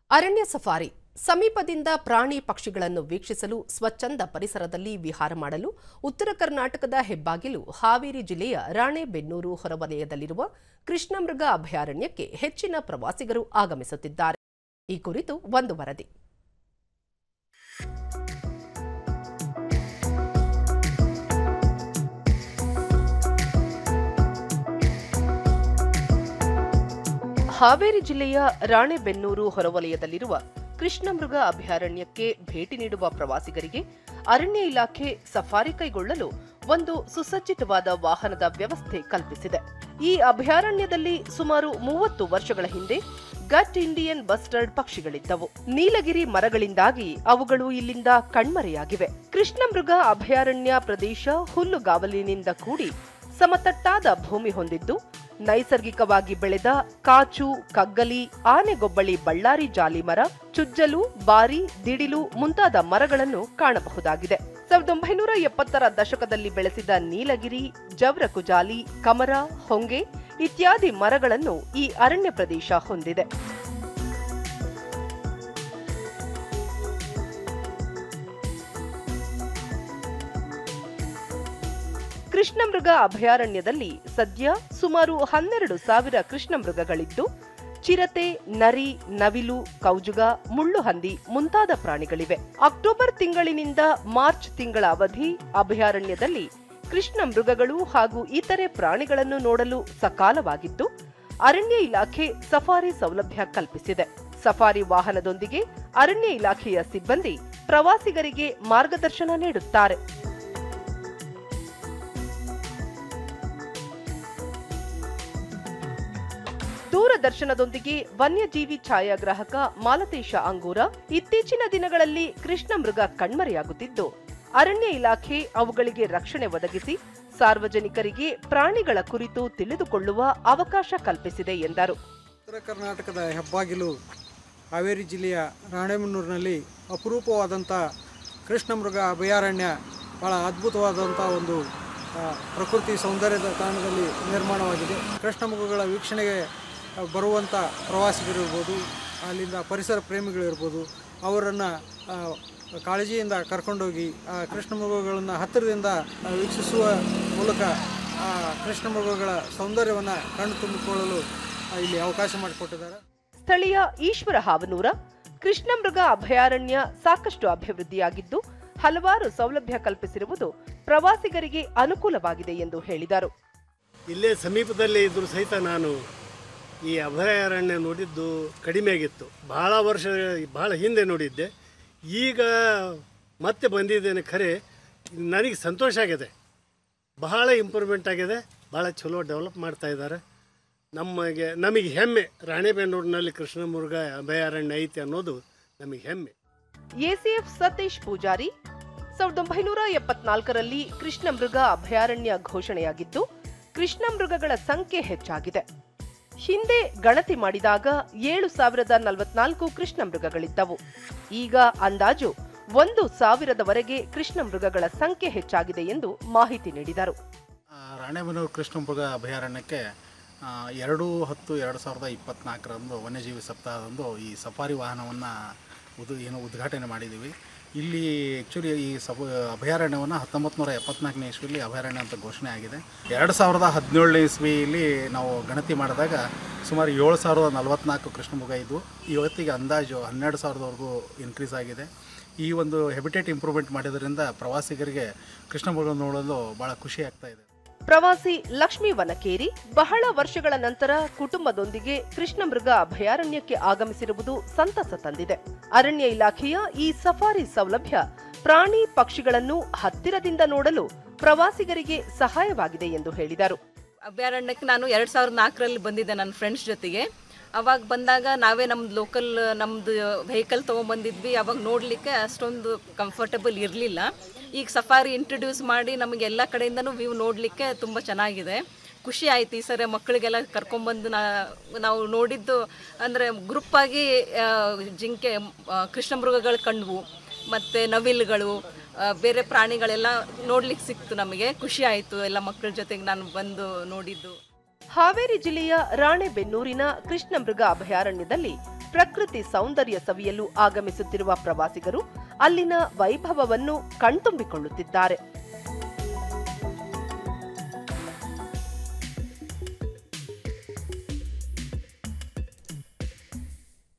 ಅರಣ್ಯ ಸಫಾರಿ ಸಮೀಪದಿಂದ ಪ್ರಾಣಿ ಪಕ್ಷಿಗಳನ್ನು ವೀಕ್ಷಿಸಲು ಸ್ವಚ್ಛಂದ ಪರಿಸರದಲ್ಲಿ ವಿಹಾರ ಮಾಡಲು ಉತ್ತರ ಕರ್ನಾಟಕದ ಹೆಬ್ಬಾಗಿಲು ಹಾವೇರಿ ಜಿಲ್ಲೆಯ ರಾಣೆಬೆನ್ನೂರು ಹೊರವಲಯದಲ್ಲಿರುವ ಕೃಷ್ಣಮೃಗ ಅಭಯಾರಣ್ಯಕ್ಕೆ ಹೆಚ್ಚಿನ ಪ್ರವಾಸಿಗರು ಆಗಮಿಸುತ್ತಿದ್ದಾರೆ ಈ ಕುರಿತು ಒಂದು ವರದಿ ಹಾವೇರಿ ಜಿಲ್ಲೆಯ ರಾಣೆಬೆನ್ನೂರು ಹೊರವಲಯದಲ್ಲಿರುವ ಕೃಷ್ಣಮೃಗ ಅಭಯಾರಣ್ಯಕ್ಕೆ ಭೇಟಿ ನೀಡುವ ಪ್ರವಾಸಿಗರಿಗೆ ಅರಣ್ಯ ಇಲಾಖೆ ಸಫಾರಿ ಕೈಗೊಳ್ಳಲು ಒಂದು ಸುಸಜ್ಜಿತವಾದ ವಾಹನದ ವ್ಯವಸ್ಥೆ ಕಲ್ಪಿಸಿದೆ ಈ ಅಭಯಾರಣ್ಯದಲ್ಲಿ ಸುಮಾರು ಮೂವತ್ತು ವರ್ಷಗಳ ಹಿಂದೆ ಗಟ್ ಇಂಡಿಯನ್ ಬಸ್ಟರ್ಡ್ ಪಕ್ಷಿಗಳಿದ್ದವು ನೀಲಗಿರಿ ಮರಗಳಿಂದಾಗಿ ಅವುಗಳು ಇಲ್ಲಿಂದ ಕಣ್ಮರೆಯಾಗಿವೆ ಕೃಷ್ಣಮೃಗ ಅಭಯಾರಣ್ಯ ಪ್ರದೇಶ ಹುಲ್ಲುಗಾವಲಿನಿಂದ ಕೂಡಿ ಸಮತಟ್ಟಾದ ಭೂಮಿ ಹೊಂದಿದ್ದು ನೈಸರ್ಗಿಕವಾಗಿ ಬೆಳೆದ ಕಾಚು ಕಗ್ಗಲಿ ಆನೆಗೊಬ್ಬಳಿ ಬಳ್ಳಾರಿ ಜಾಲಿ ಮರ ಚುಜ್ಜಲು ಬಾರಿ ದಿಡಿಲು ಮುಂತಾದ ಮರಗಳನ್ನು ಕಾಣಬಹುದಾಗಿದೆ ಸಾವಿರದ ಒಂಬೈನೂರ ಎಪ್ಪತ್ತರ ದಶಕದಲ್ಲಿ ಬೆಳೆಸಿದ ನೀಲಗಿರಿ ಜವ್ರಕುಜಾಲಿ ಕಮರ ಹೊಂಗೆ ಇತ್ಯಾದಿ ಮರಗಳನ್ನು ಈ ಅರಣ್ಯ ಪ್ರದೇಶ ಹೊಂದಿದೆ ಕೃಷ್ಣಮೃಗ ಅಭಯಾರಣ್ಯದಲ್ಲಿ ಸದ್ಯ ಸುಮಾರು ಹನ್ನೆರಡು ಸಾವಿರ ಕೃಷ್ಣಮೃಗಗಳಿದ್ದು ಚಿರತೆ ನರಿ ನವಿಲು ಕೌಜುಗ ಮುಳ್ಳುಹಂದಿ ಮುಂತಾದ ಪ್ರಾಣಿಗಳಿವೆ ಅಕ್ಟೋಬರ್ ತಿಂಗಳಿನಿಂದ ಮಾರ್ಚ್ ತಿಂಗಳ ಅವಧಿ ಅಭಯಾರಣ್ಯದಲ್ಲಿ ಕೃಷ್ಣ ಮೃಗಗಳು ಹಾಗೂ ಇತರೆ ಪ್ರಾಣಿಗಳನ್ನು ನೋಡಲು ಸಕಾಲವಾಗಿದ್ದು ಅರಣ್ಯ ಇಲಾಖೆ ಸಫಾರಿ ಸೌಲಭ್ಯ ಕಲ್ಪಿಸಿದೆ ಸಫಾರಿ ವಾಹನದೊಂದಿಗೆ ಅರಣ್ಯ ಇಲಾಖೆಯ ಸಿಬ್ಬಂದಿ ಪ್ರವಾಸಿಗರಿಗೆ ಮಾರ್ಗದರ್ಶನ ನೀಡುತ್ತಾರೆ ದೂರದರ್ಶನದೊಂದಿಗೆ ವನ್ಯಜೀವಿ ಛಾಯಾಗ್ರಾಹಕ ಮಾಲತೇಶ ಅಂಗೂರ ಇತ್ತೀಚಿನ ದಿನಗಳಲ್ಲಿ ಕೃಷ್ಣ ಮೃಗ ಕಣ್ಮರೆಯಾಗುತ್ತಿದ್ದು ಅರಣ್ಯ ಇಲಾಖೆ ಅವುಗಳಿಗೆ ರಕ್ಷಣೆ ಒದಗಿಸಿ ಸಾರ್ವಜನಿಕರಿಗೆ ಪ್ರಾಣಿಗಳ ಕುರಿತು ತಿಳಿದುಕೊಳ್ಳುವ ಅವಕಾಶ ಕಲ್ಪಿಸಿದೆ ಎಂದರು ಉತ್ತರ ಕರ್ನಾಟಕದ ಹೆಬ್ಬಾಗಿಲು ಹಾವೇರಿ ಜಿಲ್ಲೆಯ ರಾಣೆಬೆನ್ನೂರಿನಲ್ಲಿ ಅಪರೂಪವಾದಂಥ ಕೃಷ್ಣಮೃಗ ಅಭಯಾರಣ್ಯ ಭಾಳ ಅದ್ಭುತವಾದಂಥ ಒಂದು ಆ, ಪ್ರಕೃತಿ ಸೌಂದರ್ಯದ ತಾಣದಲ್ಲಿ ನಿರ್ಮಾಣವಾಗಿದೆ ಕೃಷ್ಣಮೃಗಗಳ ವೀಕ್ಷಣೆಗೆ ಆ, ಬರುವಂಥ ಪ್ರವಾಸಿಗರಿರ್ಬೋದು ಅಲ್ಲಿಂದ ಪರಿಸರ ಪ್ರೇಮಿಗಳಿರ್ಬೋದು ಅವರನ್ನು ಕಾಳಜಿಯಿಂದ ಕರ್ಕೊಂಡೋಗಿ ಆ ಕೃಷ್ಣಮೃಗಗಳನ್ನು ಹತ್ತಿರದಿಂದ ಆ, ವೀಕ್ಷಿಸುವ ಮೂಲಕ ಆ ಕೃಷ್ಣಮೃಗಗಳ ಸೌಂದರ್ಯವನ್ನು ಕಣ್ಣು ತುಂಬಿಕೊಳ್ಳಲು ಆ, ಇಲ್ಲಿ ಅವಕಾಶ ಮಾಡಿಕೊಟ್ಟಿದ್ದಾರೆ ಸ್ಥಳೀಯ ಈಶ್ವರ ಹಾವನೂರ ಕೃಷ್ಣಮೃಗ ಅಭಯಾರಣ್ಯ ಸಾಕಷ್ಟು ಅಭಿವೃದ್ಧಿಯಾಗಿದ್ದು ಹಲವಾರು ಸೌಲಭ್ಯ ಕಲ್ಪಿಸಿರುವುದು ಪ್ರವಾಸಿಗರಿಗೆ ಅನುಕೂಲವಾಗಿದೆ ಎಂದು ಹೇಳಿದರು ಇಲ್ಲೇ ಸಮೀಪದಲ್ಲೇ ಇದ್ದರೂ ಸಹಿತ ನಾನು ಈ ಅಭಯಾರಣ್ಯ ನೋಡಿದ್ದು ಕಡಿಮೆ ಆಗಿತ್ತು ಭಾಳ ವರ್ಷ ಭಾಳ ಹಿಂದೆ ನೋಡಿದ್ದೆ ಈಗ ಮತ್ತೆ ಬಂದಿದ್ದೇನೆ ಖರೆ ನನಗೆ ಸಂತೋಷ ಆಗಿದೆ ಬಹಳ ಇಂಪ್ರೂವ್ಮೆಂಟ್ ಆಗಿದೆ ಭಾಳ ಚಲೋ ಡೆವಲಪ್ ಮಾಡ್ತಾ ಇದ್ದಾರೆ ನಮಗೆ ನಮಗೆ ಹೆಮ್ಮೆ ರಾಣೆಬೆನ್ನೂರಿನಲ್ಲಿ ಕೃಷ್ಣಮೃಗ ಅಭಯಾರಣ್ಯ ಐತಿ ಅನ್ನೋದು ನಮಗೆ ಹೆಮ್ಮೆ ಎಸಿಎಫ್ ಸತೀಶ್ ಪೂಜಾರಿ ಸಾವಿರದ ಒಂಬೈನೂರ ಎಪ್ಪತ್ನಾಲ್ಕರಲ್ಲಿ ಕೃಷ್ಣಮೃಗ ಅಭಯಾರಣ್ಯ ಘೋಷಣೆಯಾಗಿದ್ದು ಕೃಷ್ಣಮೃಗಗಳ ಸಂಖ್ಯೆ ಹೆಚ್ಚಾಗಿದೆ ಹಿಂದೆ ಗಣತಿ ಮಾಡಿದಾಗ ಏಳು ಸಾವಿರದ ನಲವತ್ನಾಲ್ಕು ಕೃಷ್ಣಮೃಗಗಳಿದ್ದವು ಈಗ ಅಂದಾಜು ಒಂದು ಸಾವಿರದವರೆಗೆ ಕೃಷ್ಣಮೃಗಗಳ ಸಂಖ್ಯೆ ಹೆಚ್ಚಾಗಿದೆ ಎಂದು ಮಾಹಿತಿ ನೀಡಿದರು ಆ, ರಾಣೆಬೆನ್ನೂರು ಕೃಷ್ಣಮೃಗ ಅಭಯಾರಣ್ಯಕ್ಕೆ ಆ, ಎರಡು ಹತ್ತು ಎರಡು ಸಾವಿರದ ಇಪ್ಪತ್ತ್ನಾಲ್ಕರಂದು ವನ್ಯಜೀವಿ ಸಪ್ತಾಹದಂದು ಈ ಸಫಾರಿ ವಾಹನವನ್ನು ಉದ್ ಏನು ಉದ್ಘಾಟನೆ ಮಾಡಿದ್ದೀವಿ ಇಲ್ಲಿ ಆ್ಯಕ್ಚುಲಿ ಈ ಸಬ ಅಭಯಾರಣ್ಯವನ್ನು ಹತ್ತೊಂಬತ್ತು ನೂರ ಎಪ್ಪತ್ನಾಲ್ಕನೇ ಇಸ್ವಿಯಲ್ಲಿ ಅಭಯಾರಣ್ಯ ಅಂತ ಘೋಷಣೆ ಆಗಿದೆ ಎರಡು ಸಾವಿರದ ಹದಿನೇಳನೇ ಇಸ್ವಿಯಲ್ಲಿ ನಾವು ಗಣತಿ ಮಾಡಿದಾಗ ಸುಮಾರು ಏಳು ಸಾವಿರದ ನಲವತ್ನಾಲ್ಕು ಕೃಷ್ಣಮೃಗ ಇದ್ವು ಇವತ್ತಿಗೆ ಅಂದಾಜು ಹನ್ನೆರಡು ಸಾವಿರದವರೆಗೂ ಇನ್ಕ್ರೀಸ್ ಆಗಿದೆ ಈ ಒಂದು ಹೆಬಿಟೇಟ್ ಇಂಪ್ರೂವ್ಮೆಂಟ್ ಮಾಡಿದ್ರಿಂದ ಪ್ರವಾಸಿಗರಿಗೆ ಕೃಷ್ಣಮೃಗ ನೋಡಲು ಭಾಳ ಖುಷಿ ಆಗ್ತಾ ಇದೆ ಪ್ರವಾಸಿ ಲಕ್ಷ್ಮೀ ವನಕೇರಿ ಬಹಳ ವರ್ಷಗಳ ನಂತರ ಕುಟುಂಬದೊಂದಿಗೆ ಕೃಷ್ಣಮೃಗ ಅಭಯಾರಣ್ಯಕ್ಕೆ ಆಗಮಿಸಿರುವುದು ಸಂತಸ ತಂದಿದೆ ಅರಣ್ಯ ಇಲಾಖೆಯ ಈ ಸಫಾರಿ ಸೌಲಭ್ಯ ಪ್ರಾಣಿ ಪಕ್ಷಿಗಳನ್ನು ಹತ್ತಿರದಿಂದ ನೋಡಲು ಪ್ರವಾಸಿಗರಿಗೆ ಸಹಾಯವಾಗಿದೆ ಎಂದು ಹೇಳಿದರು ಅಭಯಾರಣ್ಯಕ್ಕೆ ನಾನು ಎರಡು ಸಾವಿರದ ನಾಲ್ಕರಲ್ಲಿ ಬಂದಿದ್ದೆ ನನ್ನ ಫ್ರೆಂಡ್ಸ್ ಜೊತೆಗೆ ಅವಾಗ ಬಂದಾಗ ನಾವೇ ನಮ್ದು ಲೋಕಲ್ ನಮ್ಮದು ವೆಹಿಕಲ್ ತೊಗೊಂಬಂದಿದ್ವಿ ಅವಾಗ ನೋಡಲಿಕ್ಕೆ ಅಷ್ಟೊಂದು ಕಂಫರ್ಟಬಲ್ ಇರಲಿಲ್ಲ ಈಗ ಸಫಾರಿ ಇಂಟ್ರೊಡ್ಯೂಸ್ ಮಾಡಿ ನಮಗೆ ಎಲ್ಲ ಕಡೆಯಿಂದನೂ ವ್ಯೂ ನೋಡಲಿಕ್ಕೆ ತುಂಬ ಚೆನ್ನಾಗಿದೆ ಖುಷಿ ಆಯ್ತು ಈ ಸರಿ ಮಕ್ಕಳಿಗೆಲ್ಲ ಕರ್ಕೊಂಬಂದು ನಾ ನಾವು ನೋಡಿದ್ದು ಅಂದರೆ ಗ್ರೂಪಾಗಿ ಜಿಂಕೆ ಆ, ಕೃಷ್ಣಮೃಗಗಳು ಕಂಡ್ವು ಮತ್ತು ನವಿಲುಗಳು ಆ, ಬೇರೆ ಪ್ರಾಣಿಗಳೆಲ್ಲ ನೋಡ್ಲಿಕ್ಕೆ ಸಿಕ್ತು ನಮಗೆ ಖುಷಿ ಆಯಿತು ಎಲ್ಲ ಮಕ್ಕಳ ಜೊತೆಗೆ ನಾನು ಬಂದು ನೋಡಿದ್ದು ಹಾವೇರಿ ಜಿಲ್ಲೆಯ ರಾಣೆಬೆನ್ನೂರಿನ ಕೃಷ್ಣಮೃಗ ಅಭಯಾರಣ್ಯದಲ್ಲಿ ಪ್ರಕೃತಿ ಸೌಂದರ್ಯ ಸವಿಯಲು ಆಗಮಿಸುತ್ತಿರುವ ಪ್ರವಾಸಿಗರು ಅಲ್ಲಿನ ವೈಭವವನ್ನು ಕಣ್ತುಂಬಿಕೊಳ್ಳುತ್ತಿದ್ದಾರೆ